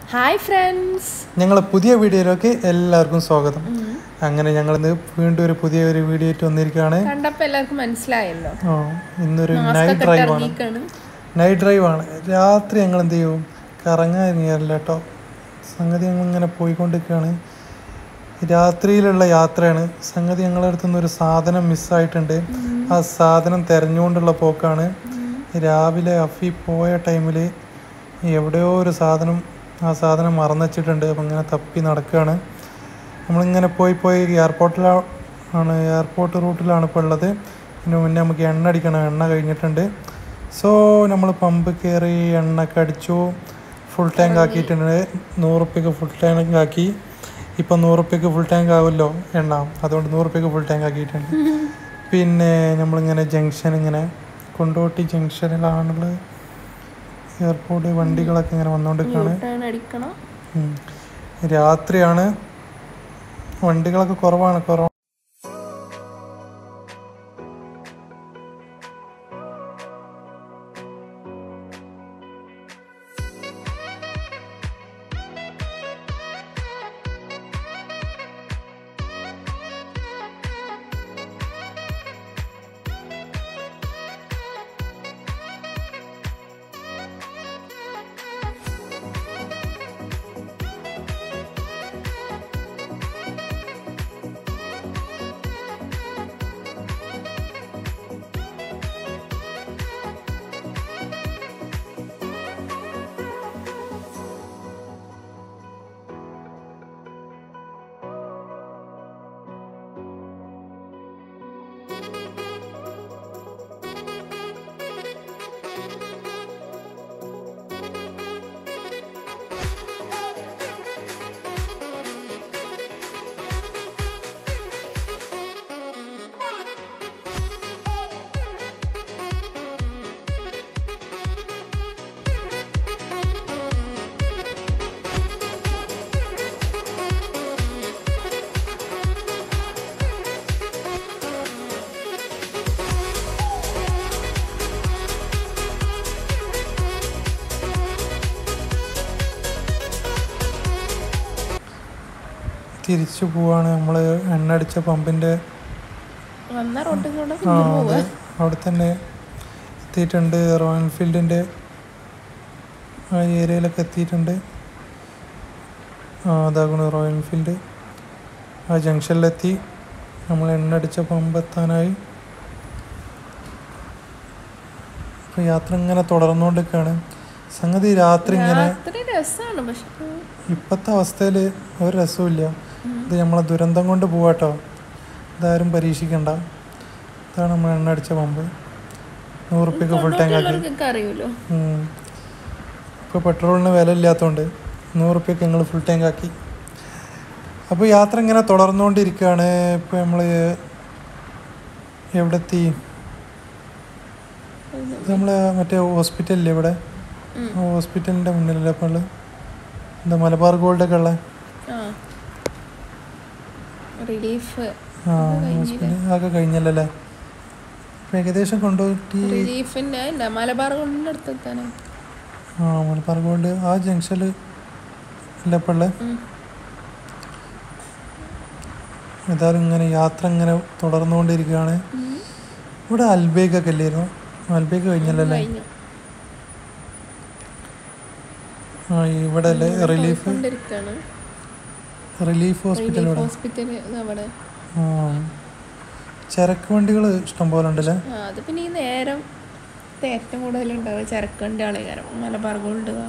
Hi friends ഞങ്ങളെ പുതിയ വീഡിയോയിലേക്ക് എല്ലാവർക്കും സ്വാഗതം അങ്ങനെ ഞങ്ങളിന്ന് വീണ്ടും ഒരു പുതിയ ഒരു വീഡിയോ ആയിട്ട് വന്നിരിക്കുകയാണ് കണ്ടപ്പോ എല്ലാവർക്കും മനസ്സിലായല്ലോ ആ, ഇന്നൊരു മാസ്ക് നൈറ്റ് ഒക്കെ ഡ്രൈവ് ആണ് ഇറങ്ങിക്കാണ് നൈറ്റ് ഡ്രൈവ് ആണ് രാത്രി ഞങ്ങൾ എന്ത് ചെയ്യും കറങ്ങാൻ ഇറങ്ങിയല്ല കേട്ടോ സംഗതി ഞങ്ങൾ ഇങ്ങനെ പോയിക്കൊണ്ടിരിക്കുകയാണ് രാത്രിയിലുള്ള യാത്രയാണ് സംഗതി ഞങ്ങളുടെ അടുത്ത് നിന്ന് ഒരു സാധനം മിസ്സായിട്ടുണ്ട് ആ സാധനം തെരഞ്ഞുകൊണ്ടുള്ള പോക്കാണ് രാവിലെ അഫി പോയ ടൈമിൽ എവിടെയോ ഒരു സാധനം ആ സാധനം മറന്നു വെച്ചിട്ടുണ്ട് അപ്പം ഇങ്ങനെ തപ്പി നടക്കുകയാണ് നമ്മളിങ്ങനെ പോയി പോയി എയർപോർട്ടിലാണ് എയർപോർട്ട് റൂട്ടിലാണ് ഇപ്പോൾ ഉള്ളത് ഇതിന് മുന്നേ നമുക്ക് എണ്ണ അടിക്കണം എണ്ണ കഴിഞ്ഞിട്ടുണ്ട് സോ നമ്മൾ പമ്പ് കയറി എണ്ണയൊക്കെ അടിച്ചു ഫുൾ ടാങ്ക് ആക്കിയിട്ടുണ്ട് നൂറുപ്യക്ക് ഫുൾ ടാങ്ക് ആക്കി ഇപ്പം നൂറുപ്യക്ക് ഫുൾ ടാങ്ക് ആവുമല്ലോ എണ്ണ അതുകൊണ്ട് നൂറുപ്യക്ക് ഫുൾ ടാങ്ക് ആക്കിയിട്ടുണ്ട് പിന്നെ നമ്മളിങ്ങനെ ജംഗ്ഷൻ ഇങ്ങനെ കൊണ്ടോട്ടി ജംഗ്ഷനിലാണുള്ളത് എയർപോർട്ട് വണ്ടികളൊക്കെ ഇങ്ങനെ വന്നുകൊണ്ടിരിക്കുകയാണ് യൂട്ടേൺ അടിക്കണം ഉം. രാത്രിയാണ് വണ്ടികളൊക്കെ കുറവാണ് കുറവ് തിരിച്ചു പോവാണ് നമ്മൾ എണ്ണ അടിച്ച പമ്പിൻ്റെ വന്ന റോട്ടിൽ കൂടെ ആ പിന്നെ അതെ പോവാ അവിടെ തന്നെ എത്തിയിട്ടുണ്ട് റോയൽ എൻഫീൽഡിൻ്റെ ആ ഏരിയയിലൊക്കെ എത്തിയിട്ടുണ്ട് ആ അതാകണു റോയൽ എൻഫീൽഡ് ആ ജംഗ്ഷനിലെത്തി നമ്മൾ എണ്ണ അടിച്ച പമ്പ് എത്താനായി അപ്പോൾ യാത്ര ഇങ്ങനെ തുടർന്നുകൊണ്ടിരിക്കുകയാണ് സംഗതി രാത്രി ഇങ്ങനെ രാത്രി രസമാണ് പക്ഷെ ഇപ്പോഴത്തെ അവസ്ഥയിൽ ഒരു രസമില്ല ഇത് നമ്മളെ ദുരന്തം കൊണ്ട് പോവാട്ടോ ഇതാരും പരീക്ഷിക്കണ്ട ഇതാണ് നമ്മൾ എണ്ണ അടിച്ച പമ്പ് നൂറുപ്യക്ക് ഫുൾ ടാങ്ക് ആക്കി കൊണ്ടുപോയിട്ടുള്ളവർക്കൊക്കെ അറിയൂലോ ഇപ്പോൾ പെട്രോളിന് വില ഇല്ലാത്തതുകൊണ്ട് നൂറുപ്യക്ക് ഞങ്ങൾ ഫുൾ ടാങ്ക് ആക്കി അപ്പോൾ യാത്ര ഇങ്ങനെ തുടർന്നുകൊണ്ടിരിക്കുകയാണ് ഇപ്പോൾ നമ്മൾ എവിടെ എത്തി നമ്മൾ മറ്റേ ഹോസ്പിറ്റലില്ലേ ഇവിടെ ഉം. ആ ഹോസ്പിറ്റലിൻ്റെ മുന്നിലല്ലേ അപ്പോൾ ഉള്ളത് എന്താ മലബാർ ഗോൾഡൊക്കെ ഉള്ളത് ആ റിലീഫ് ആ ഹോസ്പിറ്റൽ അതൊക്കെ കഴിഞ്ഞല്ലോ ഇപ്പം ഏകദേശം കൊണ്ടുപോയിട്ട് റിലീഫിന്റെ എന്താ മലബാർ കൊണ്ടിന്റെ അടുത്തെത്താനോ ആ മലബാർ ഗോൾഡ് ആ ജംഗ്ഷനിൽ അല്ലേ ഇപ്പോൾ ഉള്ളത് ഉം. ഏതായാലും ഇങ്ങനെ യാത്ര ഇങ്ങനെ തുടർന്നുകൊണ്ടിരിക്കുകയാണ് ഇവിടെ അൽബേക്കൊക്കെ അല്ലായിരുന്നു അൽബേക്ക് കഴിഞ്ഞല്ലോ അല്ലേ കഴിഞ്ഞു ആ ഇവിടെ അല്ലേ റിലീഫ് കൊണ്ടിരിക്കാണ് റിലീഫ് ഹോസ്പിറ്റൽ റിലീഫ് ഇവിടെ ഹോസ്പിറ്റല് അവിടെ ആ ചരക്ക് വണ്ടികൾ ഇഷ്ടം പോലെ ഉണ്ടല്ലേ ആ അത് പിന്നെ ഈ നേരം ഇത് ഏറ്റവും കൂടുതൽ ഉണ്ടാവുക ചരക്കണ്ടി ആളേകാരം മലബാർ ഗോൾഡ് ആ.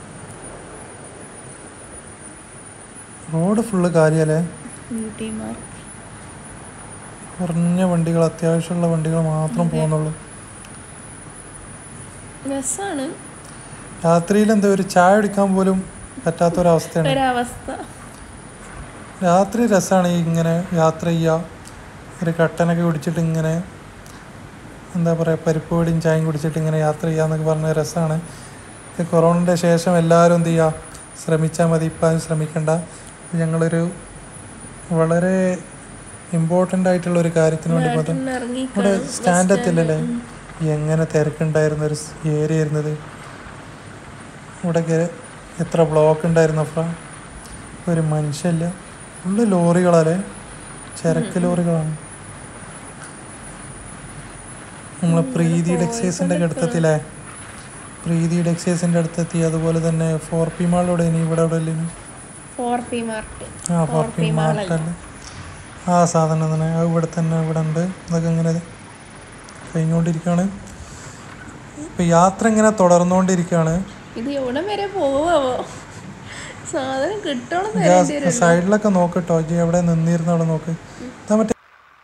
റോഡ് ഫുള്ള് കാര്യല്ലേ ബ്യൂട്ടി മാർക്ക് കുറഞ്ഞ വണ്ടികൾ അത്യാവശ്യമുള്ള വണ്ടികൾ മാത്രം പോകുന്നുള്ളൂ രസാണ് രാത്രിയിൽ എന്താ ഒരു ചായ കുടിക്കാൻ പോലും പറ്റാത്തൊരവസ്ഥയാണ് ഒരവസ്ഥ രാത്രി രസമാണ് ഈ ഇങ്ങനെ യാത്ര ചെയ്യുക ഒരു കട്ടനൊക്കെ കുടിച്ചിട്ട് ഇങ്ങനെ എന്താ പറയുക പരിപ്പ് പൊടിയും ചായയും കുടിച്ചിട്ട് ഇങ്ങനെ യാത്ര ചെയ്യാന്നൊക്കെ പറഞ്ഞ രസമാണ് ഇത് കൊറോണൻ്റെ ശേഷം എല്ലാവരും എന്ത് ചെയ്യുക ശ്രമിച്ചാൽ മതി ഇപ്പം ആരും ശ്രമിക്കണ്ട ഞങ്ങളൊരു വളരെ ഇമ്പോർട്ടൻ്റ് ആയിട്ടുള്ള ഒരു കാര്യത്തിന് വേണ്ടി മാത്രം ഇറങ്ങി ഇവിടെ സ്റ്റാൻഡ് എത്തില്ലല്ലേ എങ്ങനെ തിരക്കുണ്ടായിരുന്ന ഒരു ഏരിയ ആയിരുന്നത് ഇവിടെ എത്ര ബ്ലോക്ക് ഉണ്ടായിരുന്നു അഫ്ര ഒരു മനുഷ്യല്ല ഫുള്ള് ലോറികളല്ലേ ചരക്ക് ലോറികളാണ് നമ്മളെ പ്രീതി ഡെക്സൈസിൻ്റെ ഒക്കെ അടുത്തെത്തില്ലേ പ്രീതി ഡെക്സൈസിൻ്റെ അടുത്തെത്തി അതുപോലെ തന്നെ ഫോർ പി മാളിലൂടെ ഇനി ഇവിടെ ഇവിടെ ഇല്ലേ ഫോർ പി മാർട്ട് ആ ഫോർ പി മാർട്ടല്ലേ ആ സാധനം തന്നെ അത് ഇവിടെ തന്നെ ഇവിടെ ഉണ്ട് അതൊക്കെ ഇങ്ങനെ കഴിഞ്ഞുകൊണ്ടിരിക്കുകയാണ് ഇപ്പം യാത്ര ഇങ്ങനെ തുടർന്നുകൊണ്ടിരിക്കുകയാണ് ഇത് എവിടെ വരെ പോവാവോ സാധനം കിട്ടണം തരേണ്ടി വരും സൈഡിലൊക്കെ നോക്കട്ടോ ജി എവിടെ നിന്നിരുന്ന അവിടെ നോക്ക് ഇതാ മറ്റേ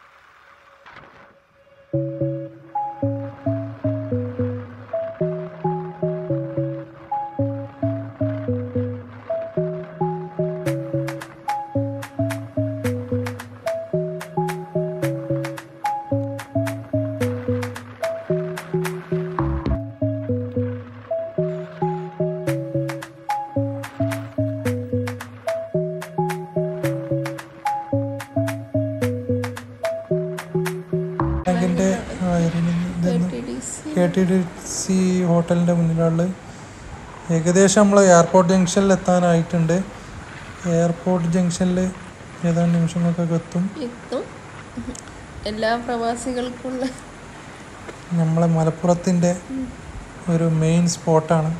ബാങ്കിൻ്റെ KTDC. K T D C ഹോട്ടലിൻ്റെ മുന്നിലുള്ള ഏകദേശം നമ്മൾ എയർപോർട്ട് ജംഗ്ഷനിൽ എത്താനായിട്ടുണ്ട് എയർപോർട്ട് ജംഗ്ഷനിൽ ഏതാണ്ട് നിമിഷങ്ങൾക്കൊക്കെ എത്തും എത്തും എല്ലാ പ്രവാസികൾക്കുള്ള നമ്മളെ മലപ്പുറത്തിൻ്റെ ഒരു മെയിൻ സ്പോട്ടാണ്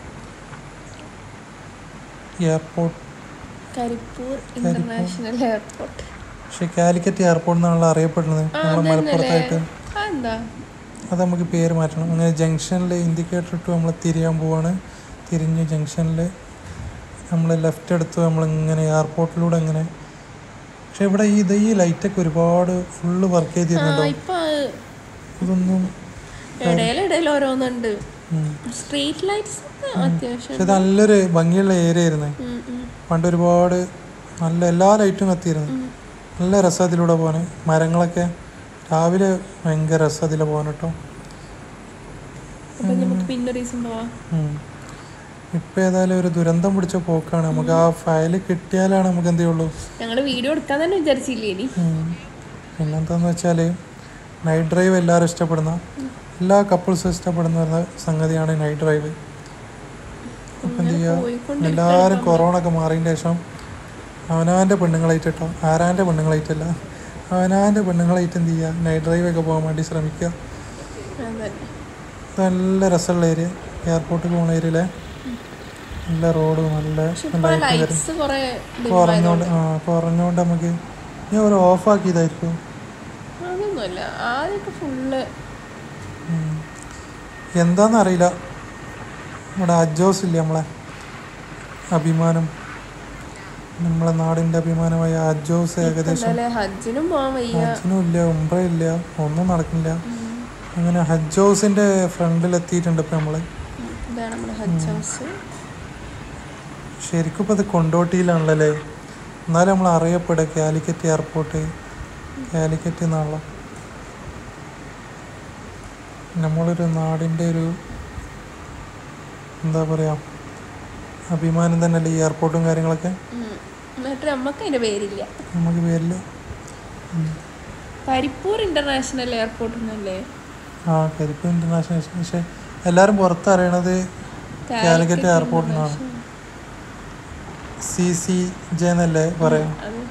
എയർപോർട്ട് കരിപ്പൂർ ഇന്റർനാഷണൽ എയർപോർട്ട് പക്ഷെ കാലിക്കറ്റ് എയർപോർട്ട് എന്നാണല്ലോ അറിയപ്പെടുന്നത് നമ്മളെ മലപ്പുറത്തായിട്ട് ആ എന്താ അത് നമുക്ക് പേര് മാറ്റണം അങ്ങനെ ജംഗ്ഷനിൽ ഇൻഡിക്കേറ്റർ ഇട്ട് നമ്മൾ തിരിയാൻ പോവാണ് തിരിഞ്ഞ് ജംഗ്ഷനിൽ നമ്മൾ ലെഫ്റ്റ് എടുത്ത് നമ്മളിങ്ങനെ എയർപോർട്ടിലൂടെ ഇങ്ങനെ പക്ഷെ ഇവിടെ ഈ ഇത് ഈ ലൈറ്റൊക്കെ ഒരുപാട് ഫുള്ള് വർക്ക് ആ ചെയ്തിരുന്നല്ലോ ഇപ്പൊ ഇതൊന്നും ഇടയിലിടയിൽ ഓരോന്നുണ്ട് ഉം. സ്ട്രീറ്റ് ലൈറ്റ്സ് അത്യാവശ്യം പക്ഷെ ഇത് നല്ലൊരു ഭംഗിയുള്ള ഏരിയ ആയിരുന്നു ഉം, ഉം. പണ്ട് ഒരുപാട് നല്ല എല്ലാ ലൈറ്റും കത്തിയിരുന്നു നല്ല രസം അതിലൂടെ പോകാൻ മരങ്ങളൊക്കെ രാവിലെ ഭയങ്കര രസം അതിലെ പോകാൻ കേട്ടോ അപ്പൊ നമുക്ക് പിന്നെ ഒരു ദിവസം പോവാം ഉം. ഇപ്പൊ ഏതായാലും ഒരു ദുരന്തം പിടിച്ച പോക്കാണ് നമുക്ക് ആ ഫയൽ കിട്ടിയാലാണ് നമുക്ക് എന്തേ ഉള്ളൂ ഞങ്ങള് വീഡിയോ എടുക്കാൻ തന്നെ വിചാരിച്ചില്ലേ ഇനി ഉം. പിന്നെന്താന്ന് വെച്ചാൽ നൈറ്റ് ഡ്രൈവ് എല്ലാവരും ഇഷ്ടപ്പെടുന്ന എല്ലാ കപ്പിൾസും ഇഷ്ടപ്പെടുന്ന ഒരു സംഗതിയാണ് നൈറ്റ് ഡ്രൈവ് അപ്പം എന്ത് ചെയ്യുക പോയിക്കൊണ്ടിരിക്കുകയാണ് എല്ലാവരും കൊറോണ ഒക്കെ മാറിയതിന് ശേഷം അവനവൻ്റെ പെണ്ണുങ്ങളായിട്ട് കേട്ടോ ആരാൻ്റെ പെണ്ണുങ്ങളായിട്ടല്ല അവനവൻ്റെ പെണ്ണുങ്ങളായിട്ട് എന്ത് ചെയ്യുക നൈറ്റ് ഡ്രൈവ് ഒക്കെ പോകാൻ വേണ്ടി ശ്രമിക്കുക അതെ ഇത് നല്ല രസമുള്ള ഏരിയ എയർപോർട്ടിൽ പോകുന്ന ഏരിയയിലെ നല്ല റോഡ് നല്ല ഇപ്പൊ ലൈറ്റ്സ് കൊറേ കുറഞ്ഞോണ്ട് ആ കുറഞ്ഞോണ്ട് നമുക്ക് ഞാൻ ഒരു ഓഫാക്കിയതായിരിക്കും അതൊന്നുമല്ല ആദ്യമൊക്കെ ഫുള്ള് ഉം. എന്താന്നറിയില്ല നമ്മുടെ അജോസ് ഇല്ലേ നമ്മളെ അഭിമാനം നമ്മളെ നാടിൻ്റെ അഭിമാനമായ അജോസ് ഏകദേശം എന്നാലേ ഹജ്ജിനും പോവാൻ വയ്യ ഹജ്ജിനും ഇല്ല ഉംറ ഇല്ല ഒന്നും നടക്കില്ല അങ്ങനെ ഹജ്ജ് ഹൗസിൻ്റെ ഫ്രണ്ടിലെത്തിയിട്ടുണ്ട് ഇപ്പം നമ്മൾ ഇതാണ് നമ്മുടെ ഹജ്ജ് ഹൗസ് ശരിക്കും ഇപ്പം അത് കൊണ്ടോട്ടിയിലാണല്ലേ എന്നാലും നമ്മൾ അറിയപ്പെടുക കാലിക്കറ്റ് എയർപോർട്ട് കാലിക്കറ്റ് എന്നാണല്ലോ നമ്മളൊരു നാടിൻ്റെ ഒരു എന്താ പറയുക അഭിമാനം തന്നെയല്ലേ ഈ എയർപോർട്ടും കാര്യങ്ങളൊക്കെ ഉം. എന്നിട്ട് നമുക്ക് അതിന്റെ പേരില്ല നമുക്ക് പേരിൽ കരിപ്പൂർ ഇന്റർനാഷണൽ എയർപോർട്ട് എന്നല്ലേ ആ കരിപ്പ് ഇൻ്റർനാഷണൽ പക്ഷേ എല്ലാവരും പുറത്തറിയണത് കാലിക്കറ്റ് എയർപോർട്ട് എന്നാണ് സി സി ജെ എന്നല്ലേ പറയാം അത്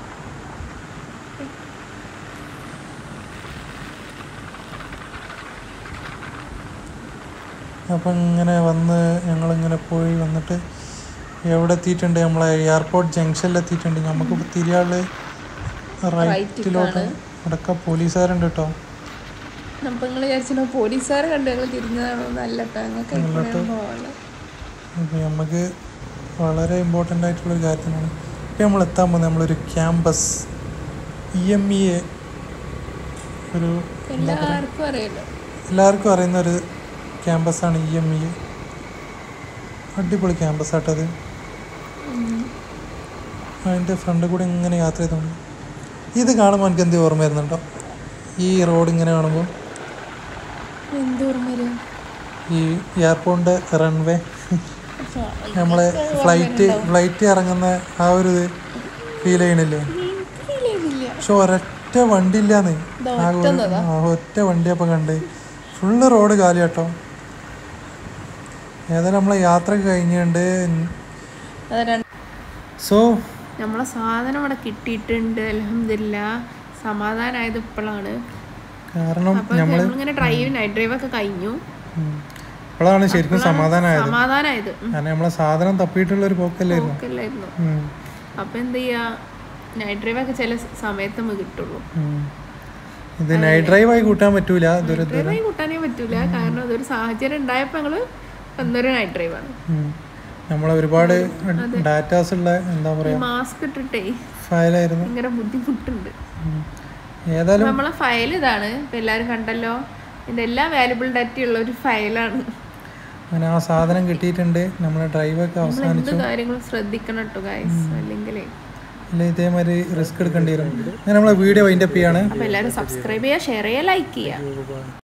അപ്പം ഇങ്ങനെ വന്ന് ഞങ്ങളിങ്ങനെ പോയി വന്നിട്ട് എവിടെ എത്തിയിട്ടുണ്ട് നമ്മളെ എയർപോർട്ട് ജംഗ്ഷനിൽ എത്തിയിട്ടുണ്ട് നമുക്ക് തിരിയാള് റൈറ്റിലോട്ട് അവിടെയൊക്കെ പോലീസുകാരുണ്ട് കേട്ടോ അപ്പൊ നിങ്ങൾ വിചാരിച്ചോ പോലീസുകാർ കണ്ട് ഞങ്ങൾ തിരിഞ്ഞതാണോ നല്ല കേട്ടോ ഞങ്ങൾക്ക് എപ്പോഴും പോകാനുള്ള ഇപ്പം നമുക്ക് വളരെ ഇമ്പോർട്ടൻ്റ് ആയിട്ടുള്ളൊരു കാര്യത്തിനാണ് ഇപ്പം നമ്മൾ എത്താൻ പോകുന്നത് നമ്മളൊരു campus E M E A ഒരു എല്ലാവർക്കും അറിയാലോ എല്ലാവർക്കും അറിയുന്ന ഒരു ക്യാമ്പസാണ് ഇ എം ഇ എ അടിപൊളി ക്യാമ്പസ് ആട്ടത് അതിൻ്റെ ഫ്രണ്ട് കൂടെ ഇങ്ങനെ യാത്ര ചെയ്തോണ്ട് ഇത് കാണുമ്പോൾ എനിക്ക് എന്ത് ഓർമ്മ വരുന്നുണ്ടോ ഈ റോഡ് ഇങ്ങനെ കാണുമ്പോൾ എന്തോർമ്മ വരും ഈ എയർപോർട്ടിൻ്റെ റൺവേ നമ്മളെ ഫ്ലൈറ്റ് ഫ്ലൈറ്റ് ഇറങ്ങുന്ന ആ ഒരു ഫീൽ ചെയ്യണില്ലേ എനിക്ക് feel ചെയ്തില്ല പക്ഷെ ഒരൊറ്റ വണ്ടി ഇല്ലാന്ന് ഇതാ ആ ഒരു- ആ ഒറ്റ വണ്ടി അപ്പം കണ്ട് ഫുള്ള് റോഡ് കാലി കേട്ടോ ഏതായാലും നമ്മളെ യാത്ര കഴിഞ്ഞുകൊണ്ട് അത് രണ്ട് സോ നമ്മളെ സാധനം ഇവിടെ കിട്ടിയിട്ടുണ്ട് അലഹമില്ല സമാധാനമായത് ഇപ്പോഴാണ് കാരണം അപ്പൊ നമ്മളിങ്ങനെ ഡ്രൈവ് നൈറ്റ് ഡ്രൈവ് ഒക്കെ കഴിഞ്ഞു ഇപ്പോഴാണ് ശരിക്കും സമാധാനമായത് സമാധാനമായത് കാരണം നമ്മളെ സാധനം തപ്പിയിട്ടുള്ള ഒരു പോക്കല്ലായിരുന്നു പോക്കല്ലായിരുന്നു ഉം. അപ്പൊ എന്ത് ചെയ്യാ നൈറ്റ് ഡ്രൈവ് ഒക്കെ ചില സമയത്ത് നമുക്ക് കിട്ടുള്ളൂ ഉം. ഇത് നൈറ്റ് ഡ്രൈവ് ആയി കൂട്ടാൻ പറ്റൂല ഇതൊരു ഡ്രൈവ് ആയി കൂട്ടാനേ പറ്റൂല കാരണം അതൊരു സാഹചര്യം ഉണ്ടായപ്പോ ഞങ്ങള് വന്നൊരു നൈറ്റ് ഡ്രൈവ് ആണ് ഉം. നമ്മളെ ഒരുപാട് ഡാറ്റാസ് ഉള്ള എന്താ ഈ പറയാ മാസ്ക് ഇട്ടിട്ടേ ഫയലായിരുന്നു ഭയങ്കര ബുദ്ധിമുട്ടുണ്ട് ഉം. ഏതായാലും അപ്പൊ നമ്മളെ ഫയൽ ഇതാണ് ഇപ്പൊ എല്ലാരും കണ്ടല്ലോ ഇതിന്റെ എല്ലാ വാല്യുബിൾ ഡാറ്റ ഉള്ള ഒരു ഫയലാണ് അങ്ങനെ ആ സാധനം കിട്ടിയിട്ടുണ്ട് നമ്മളെ ഡ്രൈവൊക്കെ നമ്മൾ അവസാനിച്ചു എന്ത് കാര്യങ്ങളും ശ്രദ്ധിക്കണം കേട്ടോ ഗൈസ് അല്ലെങ്കിലേ അല്ലെ ഇതേമാതിരി റിസ്ക് എടുക്കേണ്ടി വരും അങ്ങനെ നമ്മളെ വീഡിയോ വൈൻഡപ്പ് ചെയ്യാണ് അപ്പൊ എല്ലാരും സബ്സ്ക്രൈബ് ചെയ്യുക ഷെയർ ചെയ്യുക ലൈക്ക് ചെയ്യുക